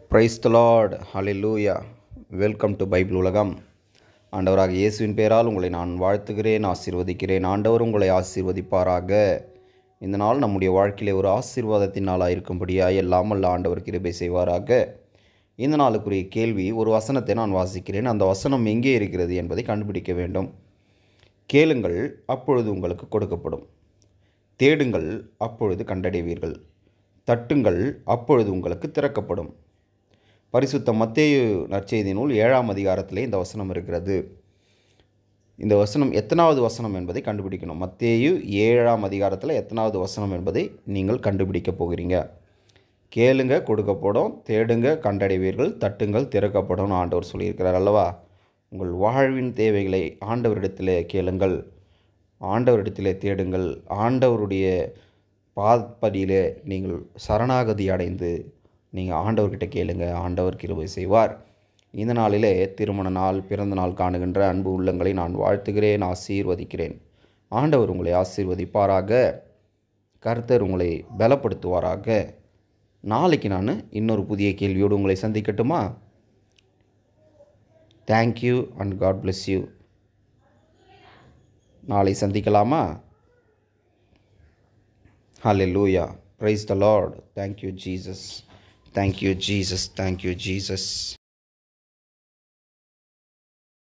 price the Lord hallelujah welcome to Bible உலகம் ஆண்டவராக இயேசுவின் பெயரால் உங்களை நான் வாழ்த்துகிறேன் ஆசீர்வதிக்கிறேன் ஆண்டவர் உங்களை ஆசீர்வதிப்பாராக இந்த நாள் நம்முடைய வாழ்க்கையிலே ஒரு ஆசீர்வாதத்தின் நாளாக இருக்கும்படியாக எல்லாம் அல்ல ஆண்டவர் கிருபை செய்வாராக இந்த நாளுக்குரிய கேள்வி ஒரு வசனத்தை நான் வாசிக்கிறேன் அந்த வசனம் எங்கே இருக்கிறது என்பதை கண்டுபிடிக்க வேண்டும் கேளுங்கள் அப்பொழுது உங்களுக்கு கொடுக்கப்படும் தேடுங்கள் அப்பொழுது கண்டடைவீர்கள் தட்டுங்கள் அப்பொழுது உங்களுக்கு திறக்கப்படும் பரிசுத்த மத்தேயு நற்செய்தி நூல் ஏழாம் அதிகாரத்திலே இந்த வசனம் இருக்கிறது இந்த வசனம் எத்தனாவது வசனம் என்பதை கண்டுபிடிக்கணும் மத்தேயு ஏழாம் அதிகாரத்தில் எத்தனாவது வசனம் என்பதை நீங்கள் கண்டுபிடிக்கப் போகிறீங்க கேளுங்க கொடுக்கப்படும் தேடுங்க கண்டடைவீர்கள் தட்டுங்கள் திறக்கப்படும் ஆண்டவர் சொல்லியிருக்கிறார் அல்லவா உங்கள் வாழ்வின் தேவைகளை ஆண்டவரிடத்திலே கேளுங்கள் ஆண்டவரிடத்திலே தேடுங்கள் ஆண்டவருடைய பாதப்படியிலே நீங்கள் சரணாகதி அடைந்து நீங்கள் ஆண்டவர்கிட்ட கேளுங்க ஆண்டவர் கிருபை செய்வார் இந்த நாளிலே திருமண நாள் பிறந்த நாள் காணுகின்ற அன்பு உள்ளங்களை நான் வாழ்த்துகிறேன் ஆசீர்வதிக்கிறேன் ஆண்டவர் உங்களை ஆசீர்வதிப்பாராக கர்த்தர் உங்களை பலப்படுத்துவாராக நாளைக்கு நான் இன்னொரு புதிய கேள்வியோடு உங்களை சந்திக்கட்டுமா thank you and God bless you நாளை சந்திக்கலாமா ஹalleluya praise the lord thank you jesus thank you jesus thank you jesus